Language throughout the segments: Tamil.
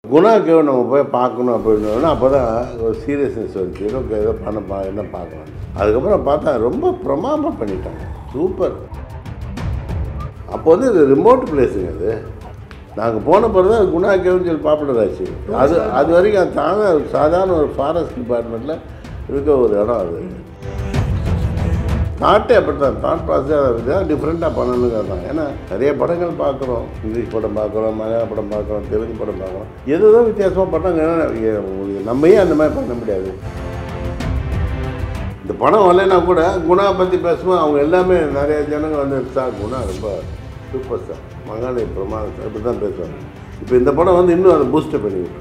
குணாக்கு நம்ம போய் பார்க்கணும் அப்படின்னு அப்போ தான் ஒரு சீரியஸ்னஸ் வந்துச்சு ஏதோ ஏதோ பண்ண பா என்ன பார்க்கலாம் அதுக்கப்புறம் பார்த்தா ரொம்ப பிரமாதமாக பண்ணிட்டாங்க சூப்பர் அப்போ வந்து இது ரிமோட் பிளேஸுங்க அது நாங்கள் போன பிறகு தான் குணா கேவ்னு சொல்லி பாப்புலர் ஆச்சு அது அது வரைக்கும் அது தாங்க சாதாரண ஒரு ஃபாரஸ்ட் டிபார்ட்மெண்ட்டில் இருக்க ஒரு இடம் அது தாட்டே அப்படி தான் தாட் ப்ராசஸ் தான் டிஃப்ரெண்ட்டாக பண்ணணுங்கிறது தான் ஏன்னா நிறைய படங்கள் பார்க்குறோம் இங்கிலீஷ் படம் பார்க்குறோம் மலையாள படம் பார்க்குறோம் தெலுங்கு படம் பார்க்குறோம் எதுவும் வித்தியாசமாக பண்ணாங்க ஏன்னா எ- நம்மையே அந்த மாதிரி பண்ண முடியாது இந்த படம் வரலைன்னா கூட குணா பற்றி பேசும்போது அவங்க எல்லாமே நிறைய ஜனங்க வந்து சார் குணா ரொம்ப சூப்பர் ஸ்டார் மகாலி பிரமாதம் சார் இப்படி தான் பேசுவாங்க இப்போ இந்த படம் வந்து இன்னும் அதை பூஸ்டப் பண்ணி விட்டுருக்கு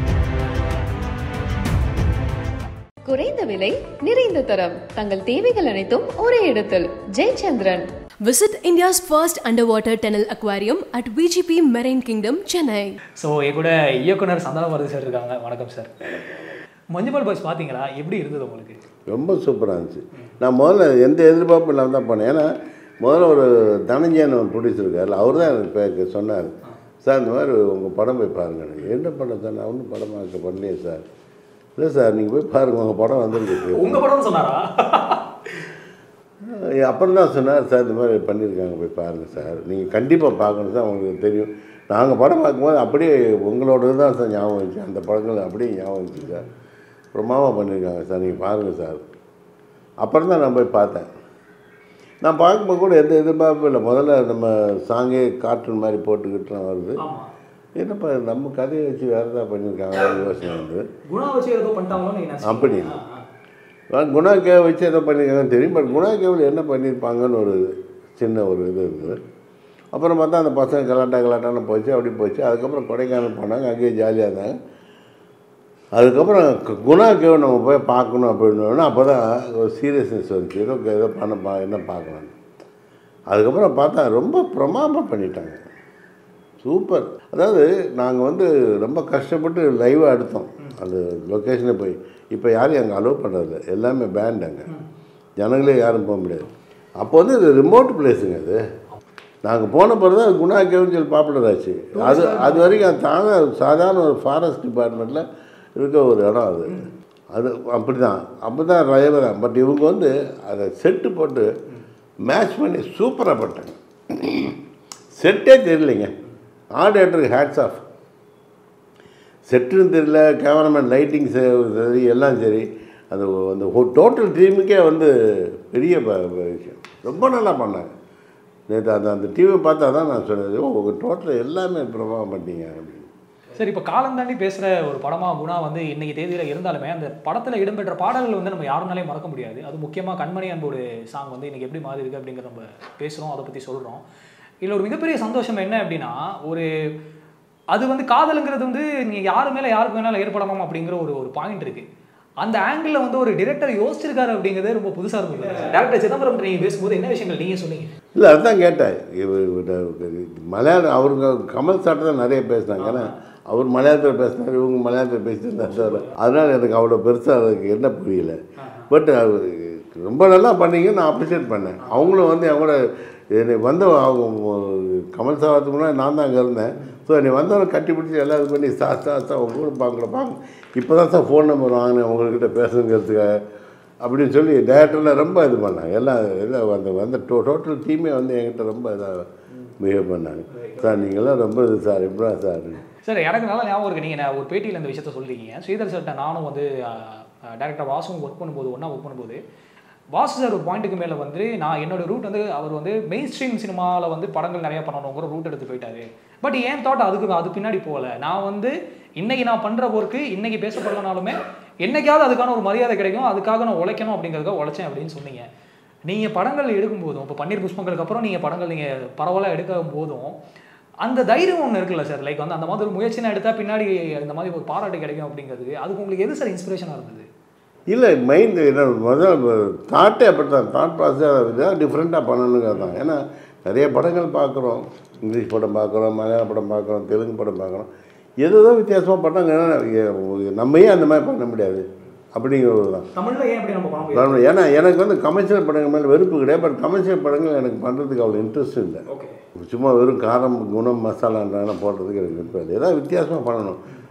குறைந்த விலை நிறைந்த தரம் தங்கள் தேவைகள் அனைத்தும் ஒரே இடத்தில் Jayachandran Visit India's first underwater tunnel aquarium at VGP Marine Kingdom, Chennai. So என் கூட இயக்குனர் சந்தானபாரதி சார் இருக்காங்க வணக்கம் சார் மஞ்சுபால் பாய்ஸ் பார்த்தீங்களா எப்படி இருந்தது உங்களுக்கு ரொம்ப சூப்பராக இருந்துச்சு நான் முதல்ல எந்த எதிர்பார்ப்பும் இல்லாமல் தான் போனேன் ஏன்னா முதல்ல ஒரு தனஞ்சயன் ஒரு ப்ரொடியூசர் இருக்கார் அவர் தான் எனக்கு பே- சொன்னார் சார் இந்த மாதிரி உங்கள் படம் போய் பாருங்க என்ன படம் சார் நான் ஒன்றும் படம் பார்க்க பண்ணலையே சார் இல்லை சார் நீங்கள் போய் பாருங்கள் உங்கள் படம் வந்திருக்கு உங்க படம் சொன்னாரா அஹ் அப்புறம் தான் சொன்னார் சார் இந்த மாதிரி பண்ணியிருக்காங்க போய் பாருங்கள் சார் நீங்கள் கண்டிப்பாக பார்க்கணும் சார் உங்களுக்கு தெரியும் நாங்கள் படம் பார்க்கும்போது அப்படியே உங்களோட தான் சார் ஞாபகம் வந்துச்சு அந்த படங்கள் அப்படியே ஞாபகம் வந்துச்சு சார் பிரமாவாக பண்ணியிருக்காங்க சார் நீங்கள் பாருங்கள் சார் அப்புறம் தான் நான் போய் பார்த்தேன் நான் பார்க்கும்போது கூட எந்த எதிர்பார்ப்பும் இல்லை முதல்ல நம்ம சாங்கே கார்ட்டூன் மாதிரி போட்டுக்கிட்டுலாம் வருது ஆமா என்னப்பா இது நம்ம கதையை வச்சு வேறு ஏதாவது பண்ணியிருக்காங்க யோசனை வந்து குணா வச்சு ஏதோ பண்ணிட்டாங்களோன்னு நீங்க நினைச்சீங்க. அப்படி. ஆ, ஆ. நான் குணா கேவ் வச்சு எதோ பண்ணியிருக்காங்கன்னு தெரியும் பட் குணா கேவில் என்ன பண்ணியிருப்பாங்கன்னு ஒரு சின்ன ஒரு இது இருந்தது அப்புறம் பார்த்தா அந்த பசங்க கலாட்டா கலாட்டான்னு போச்சு அப்படி போச்சு அதுக்கப்புறம் கொடைக்கானல் போனாங்க அங்கேயே ஜாலியாக இருந்தாங்க அதுக்கப்புறம் கு- குணா கேவ் நம்ம போய் பார்க்கணும் அப்படின்னு அப்போ தான் ஒரு சீரியஸ்னஸ் வந்துச்சு ஏதோ ஏதோ பண்ண பா என்ன பார்க்கலாம் அதுக்கப்புறம் பார்த்தா ரொம்ப பிரமாதமாக பண்ணிட்டாங்க சூப்பர் அதாவது நாங்கள் வந்து ரொம்ப கஷ்டப்பட்டு லைவாக எடுத்தோம் அந்த லொக்கேஷனை போய் இப்போ யாரையும் அங்கே அலோவ் பண்ணுறது எல்லாமே பேண்ட் அங்கே ஜனங்களே யாரும் போக முடியாது அப்போ வந்து இது ரிமோட் பிளேஸுங்க அது நாங்கள் போன பிறகு தான் குணா கேவ்னு சொல்லி பாப்புலர் ஆச்சு அது அது வரைக்கும் அது தாங்க சாதாரண ஒரு ஃபாரஸ்ட் டிபார்ட்மெண்ட்டில் இருக்க ஒரு இடம் அது அது அப்படி தான் அப்படி தான் ரயவை தான் பட் இவங்க வந்து அதை செட்டு போட்டு மேட்ச் பண்ணி சூப்பராக போட்டாங்க செட்டே தெரியலைங்க ஆடியேட்டருக்கு ஹேட்ஸ் ஆஃப் செட்டுன்னு தெரியல கேமராமேன் லைட்டிங் சரி எல்லாம் சரி அந்த அந்த டோட்டல் டீமுக்கே வந்து பெரிய ப- ப- விஷயம் ரொம்ப நல்லா பண்ணாங்க நேற்று அந்த அந்த டிவியை பார்த்தா தான் நான் சொன்னது ஓ உங்கள் டோட்டல் எல்லாமே பிரபாவம் பண்ணீங்க அப்படின்னு சரி இப்போ காலம் தாண்டி பேசுகிற ஒரு படமா குணா வந்து இன்னைக்கு தேதியில் இருந்தாலுமே அந்த படத்தில் இடம்பெற்ற பாடல்கள் வந்து நம்ம யாருனாலையும் மறக்க முடியாது அது முக்கியமாக கண்மணி அன்போடு சாங் வந்து இன்னைக்கு எப்படி மாறி இருக்கு அப்படிங்கிறத நம்ம பேசுகிறோம் அதை பற்றி சொல்கிறோம் இதில் ஒரு மிகப்பெரிய சந்தோஷம் என்ன அப்படின்னா ஒரு அது வந்து காதலுங்கிறது வந்து நீங்கள் யாரு மேலே யாருக்கு வேணாலும் ஏற்படலாம் அப்படிங்கிற ஒரு ஒரு பாயிண்ட் இருக்குது அந்த ஆங்கிளில் வந்து ஒரு டிரெக்டர் யோசிச்சிருக்காரு அப்படிங்கிறதே ரொம்ப புதுசாக இருக்கும் டேரக்டர் சிதம்பரம் நீங்கள் பேசும்போது என்ன விஷயங்கள் நீங்கள் சொன்னீங்க இல்லை அதுதான் கேட்டேன் இவ- இவ- மலையாளம் அவருங்க கமல் சாட்டை தான் நிறைய பேசினாங்க ஏன்னா அவர் மலையாளத்தில் பேசினார் இவங்க மலையாளத்தில் பேசியிருந்தாங்க சார் அதனால் எனக்கு அவ்வளோ பெருசாக அதுக்கு என்ன புரியல பட் ரொம்ப நல்லா பண்ணீங்க நான் அப்ரிஷியேட் பண்ணேன் அவங்களும் வந்து என் கூட என்னை வந்த அவங்க கமல் சாவத்துக்கு முன்னாடி நான் தான் அங்கே இருந்தேன் ஸோ என்னை வந்தவரை கட்டி பிடிச்சி எல்லாம் இது பண்ணி சார் சார் சார் உங்க கூட பார்க்கல பார்க்க இப்போ தான் சார் ஃபோன் நம்பர் வாங்கினேன் உங்கள்கிட்ட பேசுங்கிறதுக்காக அப்படின்னு சொல்லி டேரக்டரில் ரொம்ப இது பண்ணாங்க எல்லாம் எல்லாம் அந்த வந்த டோ டோட்டல் டீமே வந்து என்கிட்ட ரொம்ப இதாக பிஹேவ் பண்ணாங்க சார் நீங்களாம் ரொம்ப இது சார் இப்படா சார் சார் எனக்கு நல்லா ஞாபகம் இருக்கு நீங்கள் நான் ஒரு பேட்டியில் இந்த விஷயத்த சொல்லிருக்கீங்க ஸ்ரீதர் சார்கிட்ட நானும் வந்து டேரக்டர் வாசுவும் ஒர்க் பண்ணும்போது ஒன்றா ஒர்க் பண்ணும்போது வாசு சார் ஒரு பாயிண்ட்டுக்கு மேலே வந்து நான் என்னோட ரூட் வந்து அவர் வந்து மெயின் ஸ்ட்ரீம் சினிமாவில் வந்து படங்கள் நிறைய பண்ணணுங்கிற ரூட் எடுத்து போயிட்டாரு பட் ஏன் தாட் அதுக்கு அது பின்னாடி போகல நான் வந்து இன்னைக்கு நான் பண்ணுற ஒர்க்கு இன்னைக்கு பேசப்படலனாலுமே என்னைக்காவது அதுக்கான ஒரு மரியாதை கிடைக்கும் அதுக்காக நான் உழைக்கணும் அப்படிங்கிறதுக்காக உழைச்சேன் அப்படின்னு சொன்னீங்க நீங்கள் படங்கள் எடுக்கும் போதும் இப்போ பன்னீர் புஷ்பங்களுக்கு அப்புறம் நீங்கள் படங்கள் நீங்கள் பரவலாக எடுக்கும் போதும் அந்த தைரியம் ஒன்று இருக்குல்ல சார் லைக் வந்து அந்த மாதிரி ஒரு முயற்சினா எடுத்தால் பின்னாடி இந்த மாதிரி ஒரு பாராட்டு கிடைக்கும் அப்படிங்கிறது அதுக்கு உங்களுக்கு எது சார் இன்ஸ்பிரேஷனாக இருந்தது இல்லை மைண்ட் என்ன முதல்ல தாட்டே அப்படி தான் தாட் ப்ராசஸ் இதாக டிஃப்ரெண்ட்டாக பண்ணணுங்கிறது தான் ஏன்னா நிறைய படங்கள் பார்க்குறோம் இங்கிலீஷ் படம் பார்க்குறோம் மலையாள படம் பார்க்குறோம் தெலுங்கு படம் பார்க்குறோம் ஏதோ வித்தியாசமாக பண்ணாங்க ஏன்னா எ- நம்மையே அந்த மாதிரி பண்ண முடியாது அப்படிங்கிறது தான் தமிழில் ஏன் அப்படி நம்ம பண்ண முடியாது காரணம் ஏன்னா எனக்கு வந்து கமர்ஷியல் படங்கள் மேலே வெறுப்பு கிடையாது பட் கமர்ஷியல் படங்கள் எனக்கு பண்ணுறதுக்கு அவ்வளோ இன்ட்ரெஸ்ட் இல்லை ஓகே சும்மா வெறும் காரம் குணம் மசாலான்றாங்க போடுறதுக்கு எனக்கு விருப்பம் இல்லை ஏதாவது வித்தியாசமாக பண்ணணும்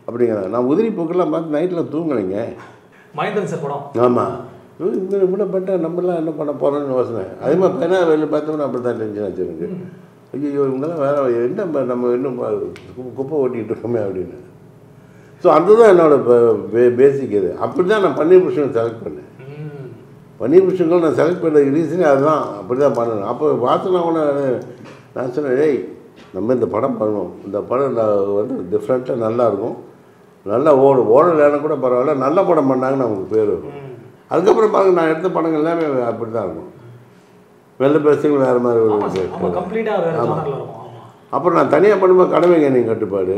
அப்படிங்கிறாங்க நான் உதிரி பூக்கெல்லாம் பார்த்து நைட்டில் தூங்கலைங்க மகேந்திரன் சார் படம் ஆமாம் இந்த இப்படி பட்டா நம்மளாம் என்ன பண்ண போகிறோம்னு யோசனை அதே மாதிரி பேனா வெளியில் பார்த்தோம்னா அப்படி தான் டென்ஷன் ஆச்சு எனக்கு ஐயோ இவங்கெல்லாம் வேற என்ன ப- நம்ம இன்னும் ப- கு- குப்பை ஓட்டிகிட்டு இருக்கோமே அப்படின்னு ஸோ அதுதான் என்னோட பேசிக் இது அப்படி தான் நான் பன்னீர் புருஷன் செலக்ட் பண்ணேன் ம். பன்னீர் புருஷன்கள் நான் செலக்ட் பண்ண ரீசனே அதுதான் அப்படி தான் பண்ணணும் அப்போ பார்த்தோன்னா கூட நான் சொன்னேன் ஏய் நம்ம இந்த படம் பண்ணணும் இந்த படம் நான் வந்து டிஃப்ரெண்ட்டாக நல்லா இருக்கும் நல்லா ஓடும் ஓடலைன்னா கூட பரவாயில்ல நல்ல படம் பண்ணாங்கன்னு நமக்கு பேர் வரும் அதுக்கப்புறம் பாருங்க நான் எடுத்த படங்கள் எல்லாமே அப்படி தான் இருக்கும் வெள்ளை பேசுங்க வேறு மாதிரி ஒரு ஆமா இது. சார் நம்ம கம்ப்ளீட்டாக வேறு ஜானரில் இருக்கும் ஆமா அப்புறம் நான் தனியாக பண்ணும்போது கடமைங்க நீங்கள் கட்டுப்பாடு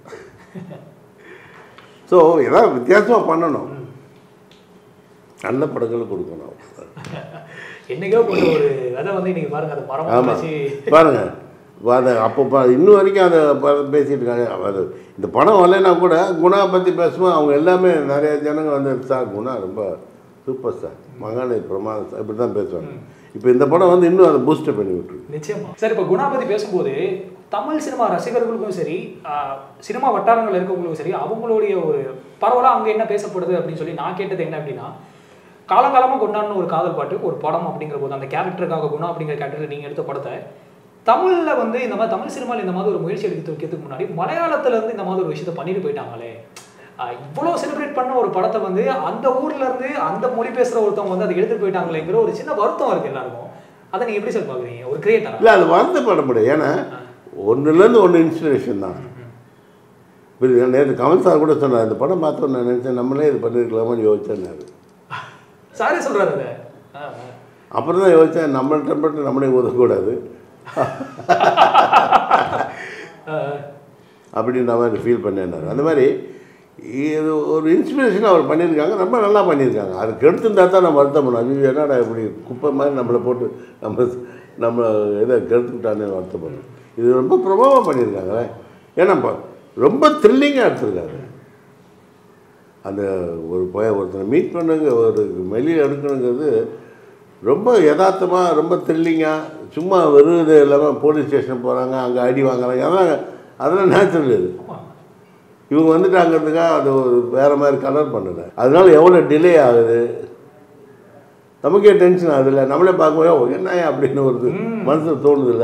ஸோ ஏதாவது வித்தியாசமாக பண்ணணும் நல்ல படங்கள் கொடுக்கணும் என்னைக்கோ போட்ட ஒரு விதை வந்து இன்னைக்கு பாருங்க அது மரம் ஆமாம் வச்சு பாருங்க அதை அப்போ பா இன்னும் வரைக்கும் அதை ப- பேசிட்டு இருக்காங்க அது இந்த படம் வரலைன்னா கூட குணா பற்றி பேசும்போது அவங்க எல்லாமே நிறைய ஜனங்க வந்து சார் குணா ரொம்ப சூப்பர் ஸ்டார் மகானை பிரமாதம் சார் இப்படி தான் பேசுவாங்க இப்போ இந்த படம் வந்து இன்னும் அதை பூஸ்டர் பண்ணி விட்டுருக்கு நிச்சயமா சார் இப்போ குணா பத்தி பேசும்போது தமிழ் சினிமா ரசிகர்களுக்கும் சரி ஆஹ், சினிமா வட்டாரங்கள் இருக்கவங்களுக்கும் சரி அவங்களுடைய ஒரு பரவலாக அங்கே என்ன பேசப்படுது அப்படின்னு சொல்லி நான் கேட்டது என்ன அப்படின்னா காலங்காலமாக கொண்டாடின ஒரு காதல் பாட்டு ஒரு படம் அப்படிங்கிற போது அந்த கேரக்டருக்காக குணா அப்படிங்கிற கேரக்டர் நீங்கள் எடுத்த படத்தை தமிழில் வந்து இந்த மாதிரி தமிழ் சினிமாவில் இந்த மாதிரி ஒரு முயற்சி எடுத்து வைக்கிறதுக்கு முன்னாடி மலையாளத்துல இருந்து இந்த மாதிரி ஒரு விஷயத்தை பண்ணிட்டு போயிட்டாங்களே ஆஹ், இவ்வளோ செலிப்ரேட் பண்ண ஒரு படத்தை வந்து அந்த ஊர்ல இருந்து அந்த மொழி பேசுகிற ஒருத்தவங்க வந்து அதை எடுத்துட்டு போயிட்டாங்களேங்கிற ஒரு சின்ன வருத்தம் இருக்கு எல்லாருக்கும் அதை நீங்கள் எப்படி சார் பார்க்குறீங்க ஒரு கிரியேட்டரா இல்லை அது வருத்தப்பட முடியாது ஏன்னா ஒன்றுலேருந்து ஒன்று இன்ஸ்பிரேஷன் தான் இப்போ நேற்று கமல் சார் கூட சொன்னார் இந்த படம் பார்த்தோன்னு நான் நினச்சேன் நம்மளே இது பண்ணியிருக்கலாமான்னு யோசிச்சேன்னாரு சாரே சொல்றாரு அதை ஆ, ஆ. அப்புறம் தான் யோசித்தேன் நம்ம டெம்பரேச்சர் நம்மளே ஒதுக்கக்கூடாது ஆ, அப்படின்னு மாதிரி ஃபீல் பண்ணேன்னாரு அந்த மாதிரி இது ஒரு இன்ஸ்பிரேஷன் அவர் பண்ணியிருக்காங்க ரொம்ப நல்லா பண்ணியிருக்காங்க அது கெடுத்துருந்தா தான் நம்ம வருத்தம் பண்ணணும் ஐயோ என்னடா இப்படி குப்பை மாதிரி நம்மளை போட்டு நம்ம நம்ம இதை கெடுத்துக்கிட்டானே வருத்தப்படணும் இது ரொம்ப பிரபாவம் பண்ணியிருக்காங்களே ஏன்னா இப்போ ரொம்ப த்ரில்லிங்காக எடுத்திருக்காங்க அந்த ஒரு பய ஒருத்தனை மீட் பண்ணுங்க ஒரு வெளியே எடுக்கணுங்கிறது ரொம்ப யதார்த்தமாக ரொம்ப த்ரில்லிங்காக சும்மா வெறும் இது இல்லாமல் போலீஸ் ஸ்டேஷன் போகிறாங்க அங்கே அடி வாங்குறாங்க அதெல்லாம் அதெல்லாம் நேச்சுரல் இது ஆமா. இவங்க வந்துட்டாங்கிறதுக்காக அது ஒரு வேறு மாதிரி கலர் பண்ணலை அதனால எவ்வளோ டிலே ஆகுது நமக்கே டென்ஷன் ஆகுதுல்ல நம்மளே பார்க்கும்போது "ஓ, என்ன அப்படின்னு ஒரு மனசில் தோணுதில்ல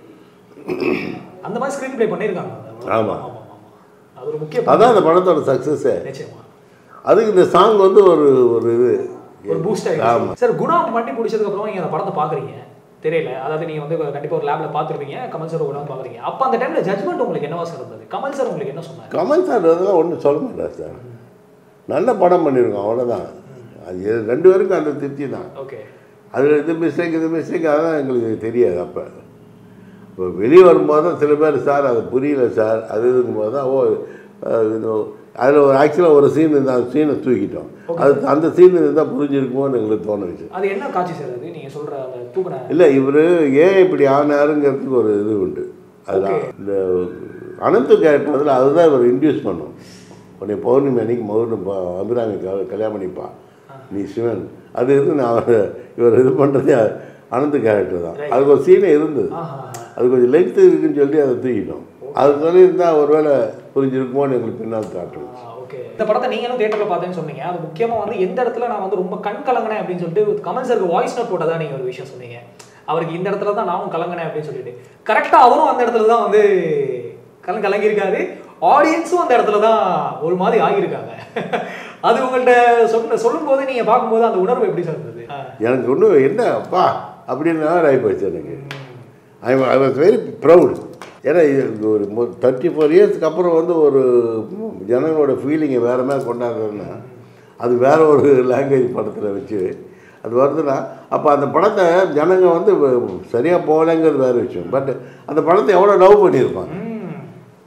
அந்த மாதிரி ஸ்க்ரீன் ப்ளே பண்ணியிருக்காங்க அதை. ஆமா. ஆமா, ஆமா. அது ஒரு முக்கிய அதான் அந்த படத்தோட சக்ஸஸே நிச்சயமா அதுக்கு இந்த சாங் வந்து ஒரு ஒரு இது ஒரு பூஸ்ட் ஆகிடுச்சு சார் குணா பண்ணி முடிச்சதுக்கு அப்புறம் நீங்க அந்த படத்தை பாக்குறீங்க தெரியல அதாவது நீங்க வந்து கண்டிப்பா ஒரு லேப்ல பாத்துருப்பீங்க கமல் சார் கூட பாக்குறீங்க அப்ப அந்த டைம்ல ஜட்மெண்ட் உங்களுக்கு என்னவா சார் இருந்தது கமல் சார் உங்களுக்கு என்ன சொன்னாரு கமல் சார் அதெல்லாம் ஒன்றும் சொல்ல மாட்டார் சார் நல்ல படம் பண்ணியிருக்கோம் அவ்வளோதான் அது எ- ரெண்டு பேருக்கும் அந்த திருப்தி தான் ஓகே அதில் இது மிஸ்டேக் இது மிஸ்டேக் அதெல்லாம் எங்களுக்கு தெரியாது அப்போ இப்போ வெளியே வரும்போது தான் சில பேர் சார் அது புரியல சார் அது இருக்கும்போது தான் ஓ அஹ் இது அதில் ஒரு ஆக்சுவலாக ஒரு சீன் இருந்தால் அந்த சீனை தூக்கிட்டோம் அது அந்த சீன் இருந்தால் புரிஞ்சிருக்குமோன்னு எங்களுக்கு தோணுச்சு அது என்ன காட்சி சார் அது நீங்க சொல்ற அந்த தூக்குன இல்லை இவர் ஏன் இப்படி ஆனாருங்கிறதுக்கு ஒரு இது உண்டு அதுதான் இந்த அனந்து கேரக்டர் அதில் அதுதான் இவர் இன்டியூஸ் பண்ணும் உன்னை பௌர்ணமி அன்னைக்கு மௌர்ணம் அபிராமி க- கல்யாணம் பண்ணிப்பா நீ சிவன் அது இருந்து நான் அவர் இவர் இது பண்ணுறதே அனந்த கேரக்டர் தான் அதுக்கு ஒரு சீனே இருந்தது ஆஹா அது கொஞ்சம் லெங்க்த்து இருக்குன்னு சொல்லி அதை தூக்கிட்டோம் அது சொல்லியிருந்தா ஒருவேளை புரிஞ்சிருக்குமோன்னு எங்களுக்கு பின்னால் காட்டணும் ஓகே இந்த படத்தை நீங்களும் தியேட்டர்ல பார்த்தேன்னு சொன்னீங்க அது முக்கியமா வந்து எந்த இடத்துல நான் வந்து ரொம்ப கண் கலங்கினேன் அப்படின்னு சொல்லிட்டு கமல் சாருக்கு வாய்ஸ் நோட் போட்டதா நீங்க ஒரு விஷயம் சொன்னீங்க அவருக்கு இந்த இடத்துல தான் நானும் கலங்கினேன் அப்படின்னு சொல்லிட்டு கரெக்டா அவரும் அந்த இடத்துல தான் வந்து கலங்க கலங்கியிருக்காரு ஆடியன்ஸும் அந்த இடத்துல தான் ஒரு மாதிரி ஆகியிருக்காங்க அது உங்கள்ட்ட சொன்ன சொல்லும்போது நீங்க பார்க்கும்போது அந்த உணர்வு எப்படி சார் இருந்தது ஆ. எனக்கு ஒன்றும் என்ன அப்பா அப்படின்னு ஆகி போச்சு எனக்கு I I was very proud ஏன்னா இது ஒரு தேர்ட்டி ஃபோர் இயர்ஸ்க்கு அப்புறம் வந்து ஒரு ஜனங்களோட ஃபீலிங்கை வேற மாதிரி கொண்டாடுறதுன்னா அது வேற ஒரு லாங்குவேஜ் படத்தில் வச்சு அது வருதுன்னா அப்போ அந்த படத்தை ஜனங்க வந்து சரியாக போகலைங்கிறது வேறு விஷயம் பட் அந்த படத்தை எவ்வளோ லவ் பண்ணியிருப்பாங்க ம்.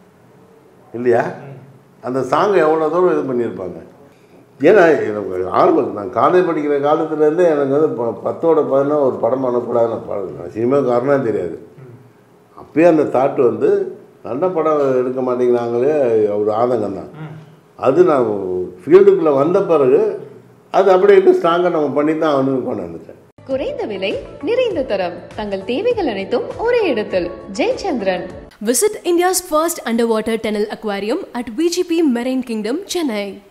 இல்லையா அந்த சாங்கை எவ்வளோ தூரம் இது பண்ணியிருப்பாங்க ஏன்னா எனக்கு ஆல்பம் நான் காலேஜ் படிக்கிற காலத்துலேருந்தே எனக்கு வந்து ப- பத்தோட பதினா ஒரு படம் பண்ணக்கூடாது நான் படம் நான் சினிமாக்காரனா தெரியாது அப்பயே அந்த தாட்டு வந்து நல்ல படம் எடுக்க மாட்டேங்கிறாங்களே ஒரு ஆதங்கம் தான் அது நான் ஃபீல்டுக்குள்ளே வந்த பிறகு அது அப்படியே ஸ்ட்ராங்காக நம்ம பண்ணி தான் அவனுக்கு பண்ண நினச்சேன் குறைந்த விலை நிறைந்த தரம் தங்கள் தேவைகள் அனைத்தும் ஒரே இடத்தில் Jayachandran Visit India's first underwater tunnel aquarium at VGP Marine Kingdom, Chennai.